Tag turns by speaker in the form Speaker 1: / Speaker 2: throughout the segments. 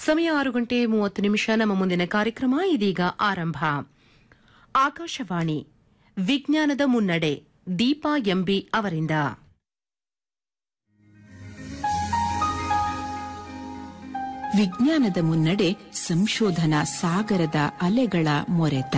Speaker 1: ಸಮಯ ಆರು ಗಂಟೆ ಮೂವತ್ತು ನಿಮಿಷ ನಮ್ಮ ಮುಂದಿನ ಕಾರ್ಯಕ್ರಮ ಇದೀಗ ಆರಂಭ ಆಕಾಶವಾಣಿ ವಿಜ್ಞಾನದ ಮುನ್ನಡೆ ದೀಪಾ ಎಂಬಿ ಅವರಿಂದ
Speaker 2: ವಿಜ್ಞಾನದ ಮುನ್ನಡೆ ಸಂಶೋಧನಾ ಸಾಗರದ ಅಲೆಗಳ ಮೊರೆತ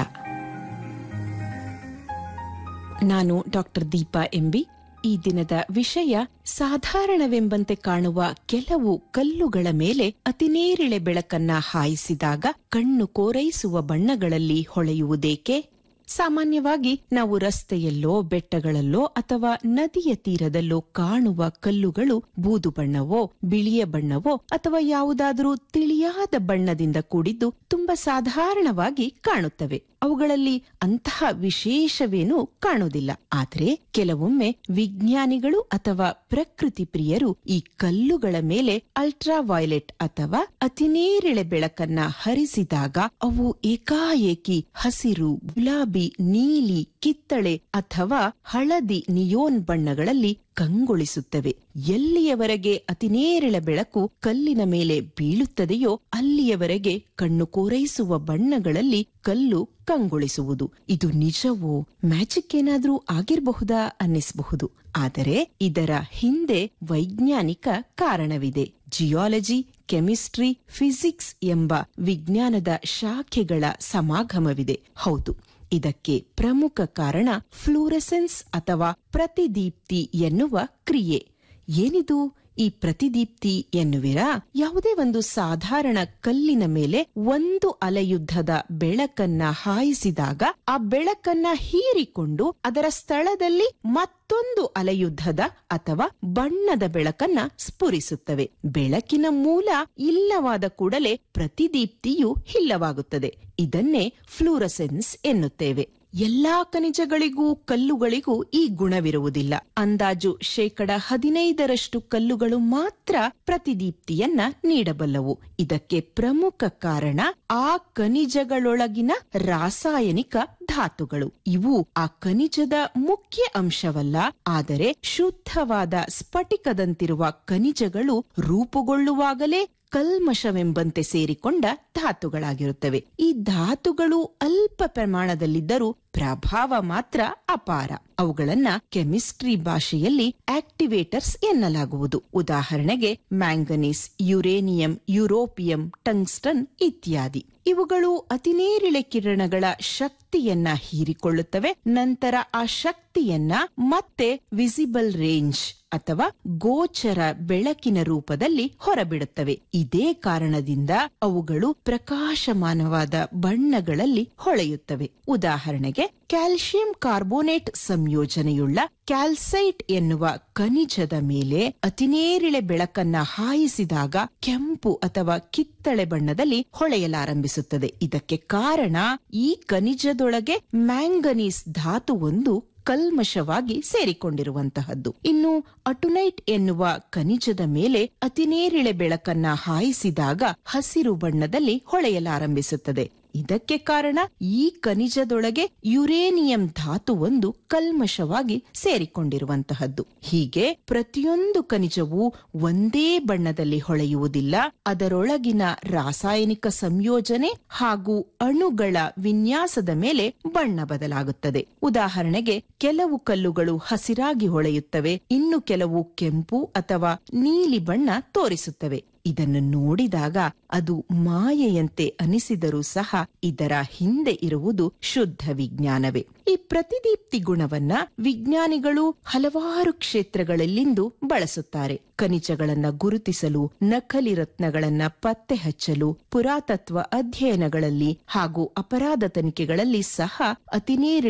Speaker 2: ನಾನು ಡಾಕ್ಟರ್ ದೀಪಾ ಎಂಬಿ ಈ ದಿನದ ವಿಷಯ ಸಾಧಾರಣವೆಂಬಂತೆ ಕಾಣುವ ಕೆಲವು ಕಲ್ಲುಗಳ ಮೇಲೆ ಅತಿನೇರಿಳೆ ಬೆಳಕನ್ನ ಹಾಯಿಸಿದಾಗ ಕಣ್ಣು ಕೋರೈಸುವ ಬಣ್ಣಗಳಲ್ಲಿ ಹೊಳೆಯುವುದೇಕೆ ಸಾಮಾನ್ಯವಾಗಿ ನಾವು ರಸ್ತೆಯಲ್ಲೋ ಬೆಟ್ಟಗಳಲ್ಲೋ ಅಥವಾ ನದಿಯ ತೀರದಲ್ಲೋ ಕಾಣುವ ಕಲ್ಲುಗಳು ಬೂದು ಬಣ್ಣವೋ ಬಿಳಿಯ ಬಣ್ಣವೋ ಅಥವಾ ಯಾವುದಾದರೂ ತಿಳಿಯಾದ ಬಣ್ಣದಿಂದ ಕೂಡಿದ್ದು ತುಂಬಾ ಸಾಧಾರಣವಾಗಿ ಕಾಣುತ್ತವೆ ಅವುಗಳಲ್ಲಿ ಅಂತಹ ವಿಶೇಷವೇನೂ ಕಾಣುವುದಿಲ್ಲ ಆದರೆ ಕೆಲವೊಮ್ಮೆ ವಿಜ್ಞಾನಿಗಳು ಅಥವಾ ಪ್ರಕೃತಿ ಪ್ರಿಯರು ಈ ಕಲ್ಲುಗಳ ಮೇಲೆ ಅಲ್ಟ್ರಾ ವೈಲೆಟ್ ಅಥವಾ ಅತಿನೇರಿಳೆ ಬೆಳಕನ್ನ ಹರಿಸಿದಾಗ ಅವು ಏಕಾಏಕಿ ಹಸಿರು ಗುಲಾಬಿ ನೀಲಿ ಕಿತ್ತಳೆ ಅಥವಾ ಹಳದಿ ನಿಯೋನ್ ಬಣ್ಣಗಳಲ್ಲಿ ಕಂಗೊಳಿಸುತ್ತವೆ ಎಲ್ಲಿಯವರೆಗೆ ಅತಿನೇರಳ ಬೆಳಕು ಕಲ್ಲಿನ ಮೇಲೆ ಬೀಳುತ್ತದೆಯೋ ಅಲ್ಲಿಯವರೆಗೆ ಕಣ್ಣು ಕೋರೈಸುವ ಬಣ್ಣಗಳಲ್ಲಿ ಕಲ್ಲು ಕಂಗೊಳಿಸುವುದು ಇದು ನಿಜವೋ ಮ್ಯಾಜಿಕ್ ಏನಾದ್ರೂ ಆಗಿರಬಹುದಾ ಅನ್ನಿಸಬಹುದು ಆದರೆ ಇದರ ಹಿಂದೆ ವೈಜ್ಞಾನಿಕ ಕಾರಣವಿದೆ ಜಿಯಾಲಜಿ ಕೆಮಿಸ್ಟ್ರಿ ಫಿಸಿಕ್ಸ್ ಎಂಬ ವಿಜ್ಞಾನದ ಶಾಖೆಗಳ ಸಮಾಗಮವಿದೆ ಹೌದು ಇದಕ್ಕೆ ಪ್ರಮುಖ ಕಾರಣ ಫ್ಲೂರೆಸೆನ್ಸ್ ಅಥವಾ ಪ್ರತಿದೀಪ್ತಿ ಎನ್ನುವ ಕ್ರಿಯೆ ಏನಿದು ಈ ಪ್ರತಿದೀಪ್ತಿ ಎನ್ನುವಿರಾ ಯಾವುದೇ ಒಂದು ಸಾಧಾರಣ ಕಲ್ಲಿನ ಮೇಲೆ ಒಂದು ಅಲೆಯುದ್ಧದ ಬೆಳಕನ್ನ ಹಾಯಿಸಿದಾಗ ಆ ಬೆಳಕನ್ನ ಹೀರಿಕೊಂಡು ಅದರ ಸ್ಥಳದಲ್ಲಿ ಮತ್ತೊಂದು ಅಲೆಯುದ್ಧದ ಅಥವಾ ಬಣ್ಣದ ಬೆಳಕನ್ನ ಸ್ಫುರಿಸುತ್ತವೆ ಬೆಳಕಿನ ಮೂಲ ಇಲ್ಲವಾದ ಕೂಡಲೇ ಪ್ರತಿದೀಪ್ತಿಯು ಇಲ್ಲವಾಗುತ್ತದೆ ಇದನ್ನೇ ಫ್ಲೂರಸೆನ್ಸ್ ಎನ್ನುತ್ತೇವೆ ಎಲ್ಲಾ ಖನಿಜಗಳಿಗೂ ಕಲ್ಲುಗಳಿಗೂ ಈ ಗುಣವಿರುವುದಿಲ್ಲ ಅಂದಾಜು ಶೇಕಡ ಹದಿನೈದರಷ್ಟು ಕಲ್ಲುಗಳು ಮಾತ್ರ ಪ್ರತಿದೀಪ್ತಿಯನ್ನ ನೀಡಬಲ್ಲವು ಇದಕ್ಕೆ ಪ್ರಮುಖ ಕಾರಣ ಆ ಖನಿಜಗಳೊಳಗಿನ ರಾಸಾಯನಿಕ ಧಾತುಗಳು ಇವು ಆ ಖನಿಜದ ಮುಖ್ಯ ಅಂಶವಲ್ಲ ಆದರೆ ಶುದ್ಧವಾದ ಸ್ಫಟಿಕದಂತಿರುವ ಖನಿಜಗಳು ರೂಪುಗೊಳ್ಳುವಾಗಲೇ ಕಲ್ಮಶವೆಂಬಂತೆ ಸೇರಿಕೊಂಡ ಧಾತುಗಳಾಗಿರುತ್ತವೆ ಈ ಧಾತುಗಳು ಅಲ್ಪ ಪ್ರಮಾಣದಲ್ಲಿದ್ದರೂ ಪ್ರಭಾವ ಮಾತ್ರ ಅಪಾರ ಅವುಗಳನ್ನ ಕೆಮಿಸ್ಟ್ರಿ ಭಾಷೆಯಲ್ಲಿ ಆಕ್ಟಿವೇಟರ್ಸ್ ಎನ್ನಲಾಗುವುದು ಉದಾಹರಣೆಗೆ ಮ್ಯಾಂಗನೀಸ್ ಯುರೇನಿಯಂ ಯುರೋಪಿಯಂ ಟಂಗ್ಸ್ಟನ್ ಇತ್ಯಾದಿ ಇವುಗಳು ಅತಿನೇರಿಳೆ ಕಿರಣಗಳ ಶಕ್ತಿಯನ್ನ ಹೀರಿಕೊಳ್ಳುತ್ತವೆ ನಂತರ ಆ ಶಕ್ತಿಯನ್ನ ಮತ್ತೆ ವಿಸಿಬಲ್ ರೇಂಜ್ ಅಥವಾ ಗೋಚರ ಬೆಳಕಿನ ರೂಪದಲ್ಲಿ ಹೊರಬಿಡುತ್ತವೆ ಇದೇ ಕಾರಣದಿಂದ ಅವುಗಳು ಪ್ರಕಾಶಮಾನವಾದ ಬಣ್ಣಗಳಲ್ಲಿ ಹೊಳೆಯುತ್ತವೆ ಉದಾಹರಣೆಗೆ ಕ್ಯಾಲ್ಸಿಯಂ ಕಾರ್ಬೋನೇಟ್ ಸಂಯೋಜನೆಯುಳ್ಳ ಕ್ಯಾಲ್ಸೈಟ್ ಎನ್ನುವ ಖನಿಜದ ಮೇಲೆ ಅತಿನೇರಿಳೆ ಬೆಳಕನ್ನ ಹಾಯಿಸಿದಾಗ ಕೆಂಪು ಅಥವಾ ಕಿತ್ತಳೆ ಬಣ್ಣದಲ್ಲಿ ಹೊಳೆಯಲಾರಂಭಿಸುತ್ತದೆ ಇದಕ್ಕೆ ಕಾರಣ ಈ ಖನಿಜದೊಳಗೆ ಮ್ಯಾಂಗನೀಸ್ ಧಾತುವೊಂದು ಕಲ್ಮಶವಾಗಿ ಸೇರಿಕೊಂಡಿರುವಂತಹದ್ದು ಇನ್ನು ಅಟುನೈಟ್ ಎನ್ನುವ ಖನಿಜದ ಮೇಲೆ ಅತಿನೇರಿಳೆ ಬೆಳಕನ್ನ ಹಾಯಿಸಿದಾಗ ಹಸಿರು ಬಣ್ಣದಲ್ಲಿ ಹೊಳೆಯಲಾರಂಭಿಸುತ್ತದೆ ಇದಕ್ಕೆ ಕಾರಣ ಈ ಖನಿಜದೊಳಗೆ ಯುರೇನಿಯಂ ಧಾತುವೊಂದು ಕಲ್ಮಶವಾಗಿ ಸೇರಿಕೊಂಡಿರುವಂತಹದ್ದು ಹೀಗೆ ಪ್ರತಿಯೊಂದು ಖನಿಜವು ಒಂದೇ ಬಣ್ಣದಲ್ಲಿ ಹೊಳೆಯುವುದಿಲ್ಲ ಅದರೊಳಗಿನ ರಾಸಾಯನಿಕ ಸಂಯೋಜನೆ ಹಾಗೂ ಅಣುಗಳ ವಿನ್ಯಾಸದ ಮೇಲೆ ಬಣ್ಣ ಬದಲಾಗುತ್ತದೆ ಉದಾಹರಣೆಗೆ ಕೆಲವು ಕಲ್ಲುಗಳು ಹಸಿರಾಗಿ ಹೊಳೆಯುತ್ತವೆ ಇನ್ನು ಕೆಲವು ಕೆಂಪು ಅಥವಾ ನೀಲಿ ಬಣ್ಣ ತೋರಿಸುತ್ತವೆ ಇದನ್ನು ನೋಡಿದಾಗ ಅದು ಮಾಯೆಯಂತೆ ಅನಿಸಿದರೂ ಸಹ ಇದರ ಹಿಂದೆ ಇರುವುದು ಶುದ್ಧ ವಿಜ್ಞಾನವೇ ಈ ಪ್ರತಿದೀಪ್ತಿ ಗುಣವನ್ನ ವಿಜ್ಞಾನಿಗಳು ಹಲವಾರು ಕ್ಷೇತ್ರಗಳಲ್ಲಿಂದು ಬಳಸುತ್ತಾರೆ ಖನಿಜಗಳನ್ನ ಗುರುತಿಸಲು ನಕಲಿ ರತ್ನಗಳನ್ನ ಪತ್ತೆ ಹಚ್ಚಲು ಪುರಾತತ್ವ ಅಧ್ಯಯನಗಳಲ್ಲಿ ಹಾಗೂ ಅಪರಾಧ ತನಿಖೆಗಳಲ್ಲಿ ಸಹ ಅತಿನೇರ